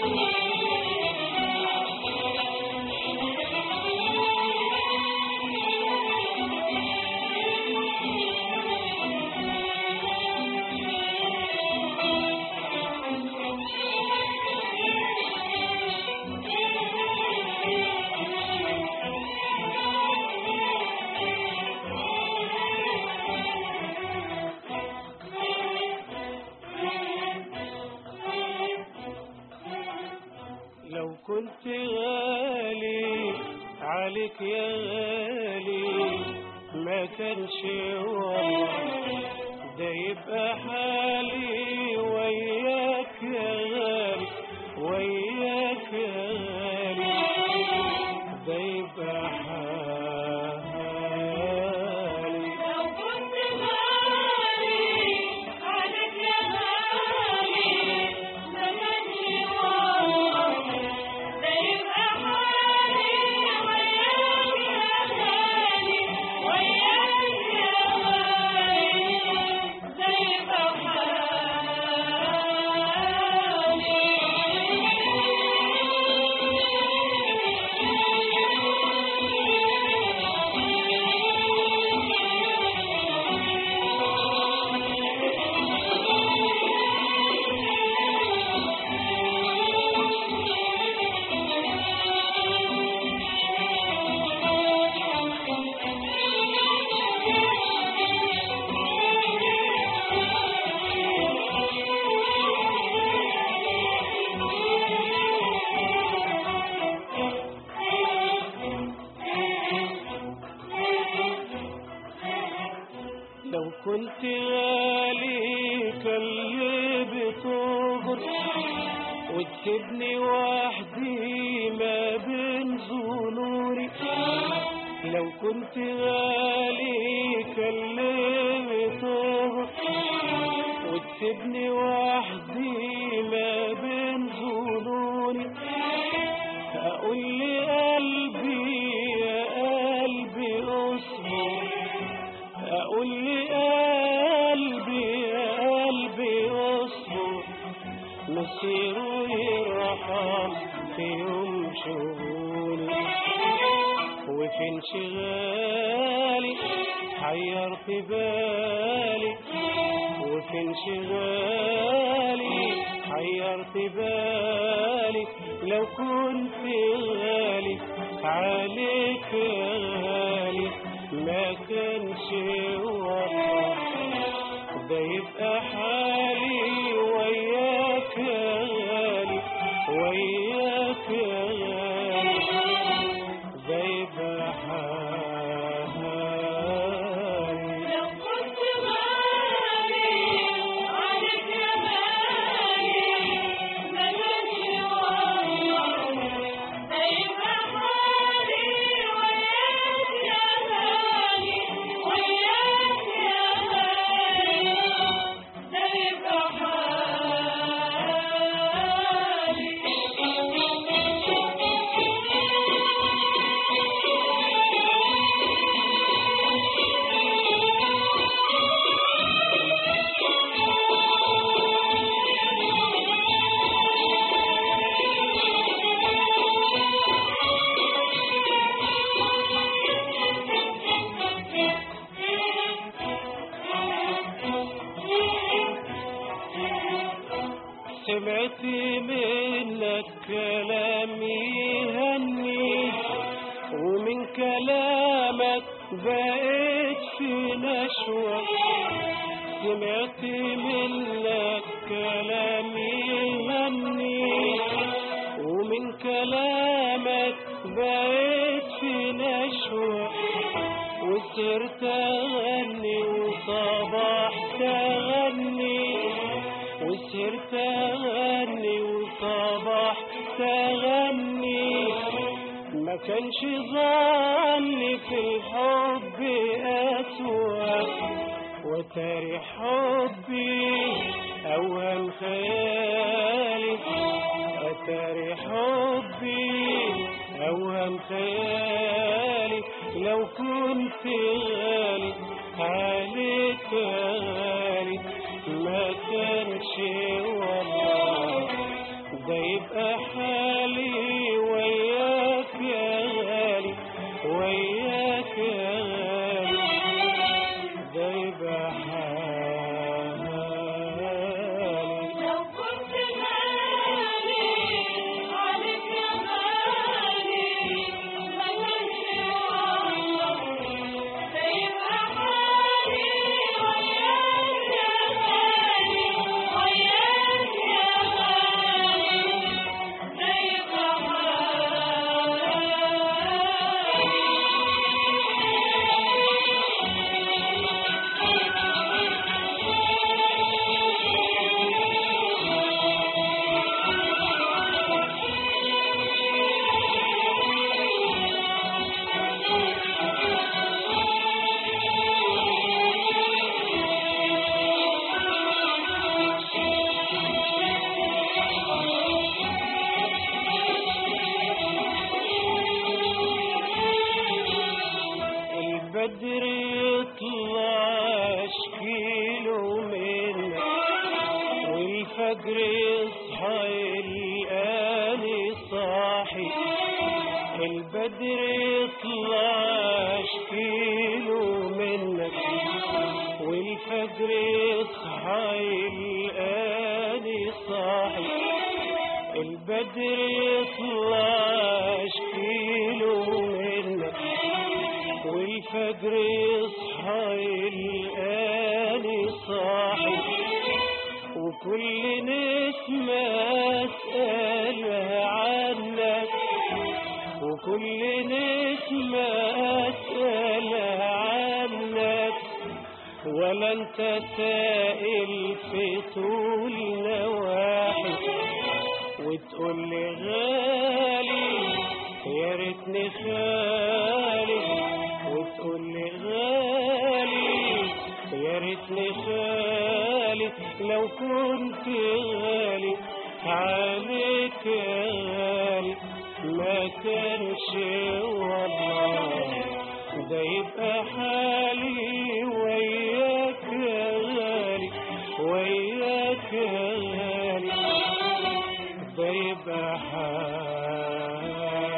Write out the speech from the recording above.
لو كنت غالي عليك يا غالي ما كانش والله ده يبقى حالي وياك يا غالي وياك يا غالي ده يبقى حالي لو كنت غالي عليك يا غالي ما كانش والله ده يبقى حالي وياك يا غالي وياك يا غالي ده يبقى لو كنت غالي كاللي بتغر وتسيبني وحدي ما بين ظنوني لو كنت غالي كاللي بتغر وتسيبني وحدي ما بين ظنوني أقول لي قلبي يا قلبي اصبر أقول لي قلبي يا قلبي اصبر مصيره يرحم في يوم شغولي وفي انشغالي حيرت بالي وفي انشغالي حيرت بالي لو كنت غالي عليك غالي ما كانش وطن ده يبقى حالي وياك يا غالي وياك يا غالي ده يبقى حالي لو كنت غالي عليك يا غالي ما كانش والله ده يبقى حالي وياك يا غالي وياك يا غالي ده يبقى سمعت منك كلام يهني ومن كلامك بقيت في نشوة سمعت منك كلام يهني ومن كلامك بقيت في نشوة وسرت أغني وصبحت أغني وسرت أغني وصبحت أغني ما كانش ظني في الحب أسوأ وتاري حبي أوهم خيالي أتاري حبي أوهم خيالي لو كنت غالي عليك غالي ما كانش والله ده يبقى حالي وياك يا غالي وياك يا غالي ده يبقى حالي لو كنت غالي عليك يا غالي ما كانش ده يبقى حالي وياك يا غالي وياك يا غالي ده يبقى البدر يطلع اشكيله منك والفجر يصحى يلقاني صاحي البدر يطلع اشكيله منك والفجر يصحى يلقاني صاحي البدر يطلع اشكيله منك والفجر يصحى يلقاني صاحي وكل نسمة أسألها عنك وكل نسمة أسألها عنك ولا انت سائل في طول نواحي وتقول لي غالي يا ريتني خالي وتقول لي غالي يا ريتني خالي لو كنت غالي عليك يا غالي ما كانش والله ده يبقى حالي وياك يا غالي وياك يا غالي ده يبقى حالي